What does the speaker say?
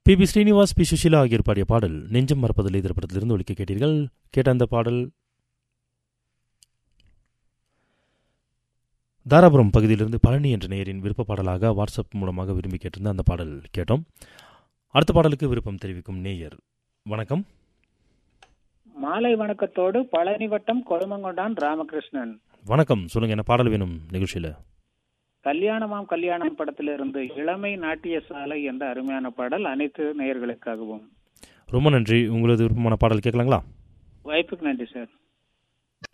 B B Srinivas P Susheela ஆகியோர் பாடிய பாடல் நெஞ்சம் மறப்பதில்லை திரைப்படத்திலிருந்து ஒழிக்க கேட்டீர்கள் கேட்ட அந்த பாடல் தாராபுரம் பகுதியிலிருந்து பழனி என்ற நேயரின் விருப்ப பாடலாக வாட்ஸ்அப் மூலமாக விரும்பி கேட்டிருந்த அந்த பாடல் கேட்டோம் அடுத்த பாடலுக்கு விருப்பம் தெரிவிக்கும் நேயர் வணக்கம் மாலை வணக்கத்தோடு பழனி வட்டம் கொழுமங்கொண்டான் ராமகிருஷ்ணன் வணக்கம் சொல்லுங்க என்ன பாடல் வேணும் நிகழ்ச்சியில கல்யாணமாம் கல்யாணம் படத்திலிருந்து இளமை நாட்டிய சாலை என்ற அருமையான பாடல் அனைத்து நேயர்களுக்காகவும் ரொம்ப நன்றி உங்களது விருப்பமான பாடல் கேட்கலாங்களா வாய்ப்புக்கு நன்றி சார்